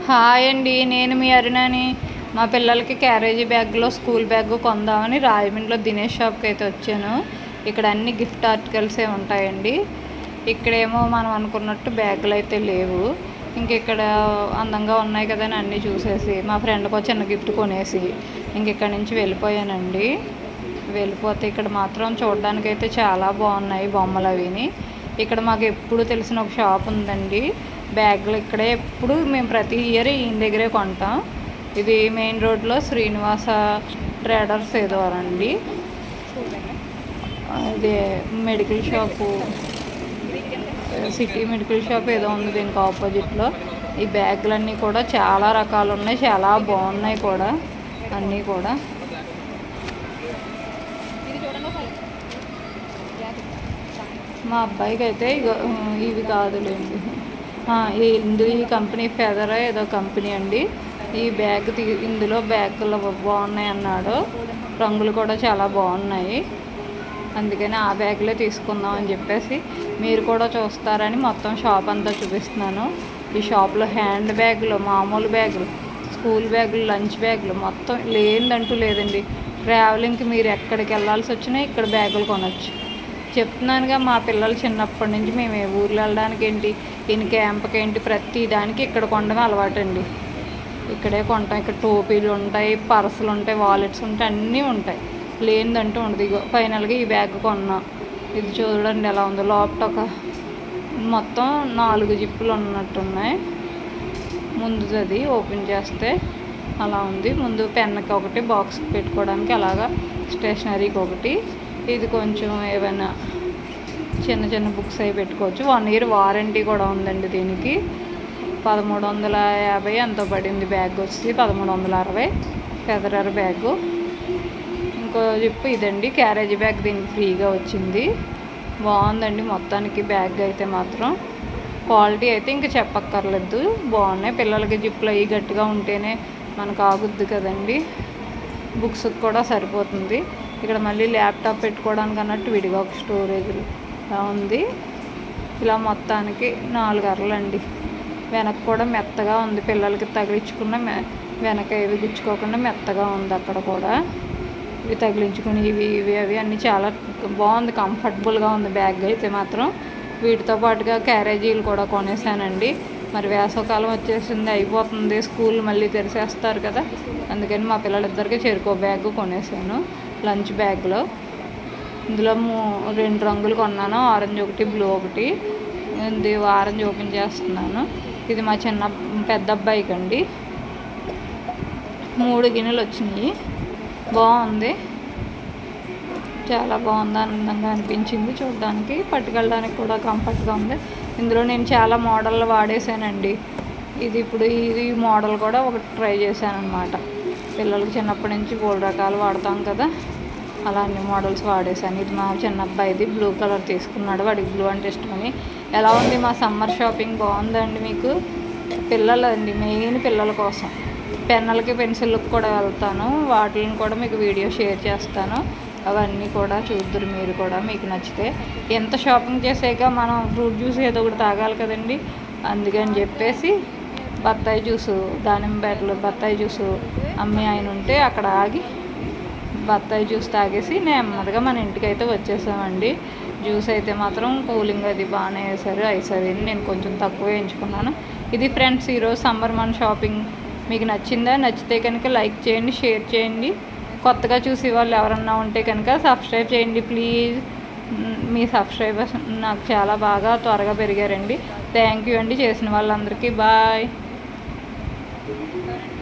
hi అండి నేను మీ అరుణని మా పిల్లలకి క్యారేజీ బ్యాగ్లో స్కూల్ బ్యాగ్ కొందామని రాజమండ్రిలో దినేష్ షాప్కి అయితే వచ్చాను ఇక్కడ అన్ని గిఫ్ట్ ఆర్టికల్సే ఉంటాయండి ఇక్కడేమో మనం అనుకున్నట్టు బ్యాగులు అయితే లేవు ఇంక ఇక్కడ అందంగా ఉన్నాయి కదా అని అన్నీ చూసేసి మా ఫ్రెండ్కి ఒక చిన్న గిఫ్ట్ కొనేసి ఇంక ఇక్కడ నుంచి వెళ్ళిపోయానండి వెళ్ళిపోతే ఇక్కడ మాత్రం చూడడానికి అయితే చాలా బాగున్నాయి బొమ్మలు అవిని ఇక్కడ మాకు ఎప్పుడు తెలిసిన ఒక షాప్ ఉందండి బ్యాగులు ఇక్కడే ఎప్పుడు మేము ప్రతి ఇయర్ ఈయన దగ్గరే కొంటాం ఇది మెయిన్ రోడ్లో శ్రీనివాస ట్రేడర్స్ ఏదో అండి ఇది medical shop city medical shop ఏదో ఉంది దీనికి ఆపోజిట్లో ఈ బ్యాగులన్నీ కూడా చాలా రకాలు ఉన్నాయి చాలా బాగున్నాయి కూడా అన్నీ కూడా మా అబ్బాయికి అయితే ఇగో ఇవి కాదులేండి ఆ, ఈ ఇందు ఈ కంపెనీ ఫెదర్ ఏదో కంపెనీ అండి ఈ బ్యాగ్ తీ ఇందులో బ్యాగులు బాగున్నాయి అన్నాడు రంగులు కూడా చాలా బాగున్నాయి అందుకని ఆ బ్యాగులే తీసుకుందాం అని చెప్పేసి మీరు కూడా చూస్తారని మొత్తం షాప్ అంతా చూపిస్తున్నాను ఈ షాప్లో హ్యాండ్ బ్యాగులు మామూలు బ్యాగులు స్కూల్ బ్యాగులు లంచ్ బ్యాగులు మొత్తం లేదంటూ లేదండి ట్రావెలింగ్కి మీరు ఎక్కడికి వెళ్ళాల్సి వచ్చినా ఇక్కడ బ్యాగులు కొనవచ్చు చెప్తున్నానుగా మా పిల్లలు చిన్నప్పటి నుంచి మేము ఏ ఊర్లో వెళ్ళడానికి ఏంటి ఈయన క్యాంప్కి ఏంటి ప్రతి దానికి ఇక్కడ కొనడమే అలవాటు అండి ఇక్కడే కొంటాం ఇక్కడ టోపీలు ఉంటాయి పర్సులు ఉంటాయి వాలెట్స్ ఉంటాయి అన్నీ ఉంటాయి లేనిదంటూ ఉండదు ఇగో ఫైనల్గా ఈ బ్యాగ్ కొన్నా ఇది చూడండి ఎలా ఉందో లోపట ఒక మొత్తం నాలుగు జిప్పులు ఉన్నట్టున్నాయి ముందుది ఓపెన్ చేస్తే అలా ఉంది ముందు పెన్కి ఒకటి బాక్స్ పెట్టుకోవడానికి అలాగా స్టేషనరీకి ఒకటి ఇది కొంచెం ఏమైనా చిన్న చిన్న బుక్స్ అవి పెట్టుకోవచ్చు వన్ ఇయర్ వారంటీ కూడా ఉందండి దీనికి పదమూడు వందల యాభై ఎంతో పడింది బ్యాగ్ వచ్చి పదమూడు వందల అరవై ఫెదరర్ బ్యాగు ఇంకో జిప్పు ఇదండి క్యారేజీ బ్యాగ్ దీనికి ఫ్రీగా వచ్చింది బాగుందండి మొత్తానికి బ్యాగ్ అయితే మాత్రం క్వాలిటీ అయితే ఇంకా చెప్పక్కర్లేదు బాగున్నాయి పిల్లలకి జిప్పులు అవి గట్టిగా ఉంటేనే మనకు ఆగుద్ది కదండి బుక్స్కి కూడా సరిపోతుంది ఇక్కడ మళ్ళీ ల్యాప్టాప్ పెట్టుకోవడానికి అన్నట్టు విడిగా ఒక స్టోరేజ్ ఇలా ఉంది ఇలా మొత్తానికి నాలుగు అరలండి వెనక కూడా మెత్తగా ఉంది పిల్లలకి తగిలించుకున్న మె వెనక ఇవి గుచ్చుకోకుండా మెత్తగా ఉంది అక్కడ కూడా ఇవి తగిలించుకుని ఇవి ఇవి అవి అన్నీ చాలా బాగుంది కంఫర్టబుల్గా ఉంది బ్యాగ్ అయితే మాత్రం వీటితో పాటుగా క్యారేజీలు కూడా కొనేసానండి మరి వేసవకాలం వచ్చేసింది అయిపోతుంది స్కూల్ మళ్ళీ తెరిచేస్తారు కదా అందుకని మా పిల్లలిద్దరికి చెరుకో బ్యాగ్ కొనేసాను లంచ్ బ్యాగ్లో ఇందులో మూ- రెండు రంగులు కొన్నాను ఆరెంజ్ ఒకటి బ్లూ ఒకటి ఇది ఆరెంజ్ ఓపెన్ చేస్తున్నాను ఇది మా చిన్న పెద్ద అబ్బాయికి అండి మూడు గిన్నెలు వచ్చినాయి బాగుంది చాలా బాగుంది ఆనందంగా అనిపించింది చూడడానికి పట్టుకెళ్ళడానికి కూడా కంఫర్ట్గా ఉంది ఇందులో నేను చాలా మోడళ్ళు వాడేసానండి ఇది ఇప్పుడు ఇది మోడల్ కూడా ఒకటి ట్రై చేశాను అనమాట పిల్లలకి చిన్నప్పటి నుంచి మూడు రకాలు వాడతాం కదా అలా అన్ని మోడల్స్ వాడేసాను ఇది మా చిన్న అబ్బాయిది బ్లూ కలర్ తీసుకున్నాడు వాడికి బ్లూ అంటే ఇష్టమని ఎలా ఉంది మా సమ్మర్ షాపింగ్ బాగుందండి మీకు పిల్లలండి మెయిన్ పిల్లల కోసం పెన్నులకి పెన్సిళ్ళకి కూడా వెళ్తాను వాటిని కూడా మీకు వీడియో షేర్ చేస్తాను అవన్నీ కూడా చూద్దరు మీరు కూడా మీకు నచ్చితే ఎంత షాపింగ్ చేసాక మనం ఫ్రూట్ జ్యూస్ ఏదో ఒకటి తాగాలి కదండి అందుకని చెప్పేసి బత్తాయి జ్యూసు దానిమ్మ బెట్టలు బత్తాయి జ్యూసు అమ్మి ఆయన ఉంటే అక్కడ ఆగి బత్తాయి జ్యూస్ తాగేసి నెమ్మదిగా మన ఇంటికి అయితే వచ్చేసామండి జ్యూస్ అయితే మాత్రం కూలింగ్ అది బాగానే వేసారు ఐస్ అది నేను కొంచెం తక్కువ ఎంచుకున్నాను ఇది ఫ్రెండ్స్ ఈరోజు సమ్మర్ మన షాపింగ్ మీకు నచ్చిందా నచ్చితే కనుక లైక్ చేయండి షేర్ చేయండి కొత్తగా చూసి వాళ్ళు ఎవరన్నా ఉంటే కనుక సబ్స్క్రైబ్ చేయండి ప్లీజ్ మ్, మీ సబ్స్క్రైబర్స్ నాకు చాలా బాగా త్వరగా పెరిగారండి థ్యాంక్ యూ అండి చేసిన వాళ్ళందరికీ బాయ్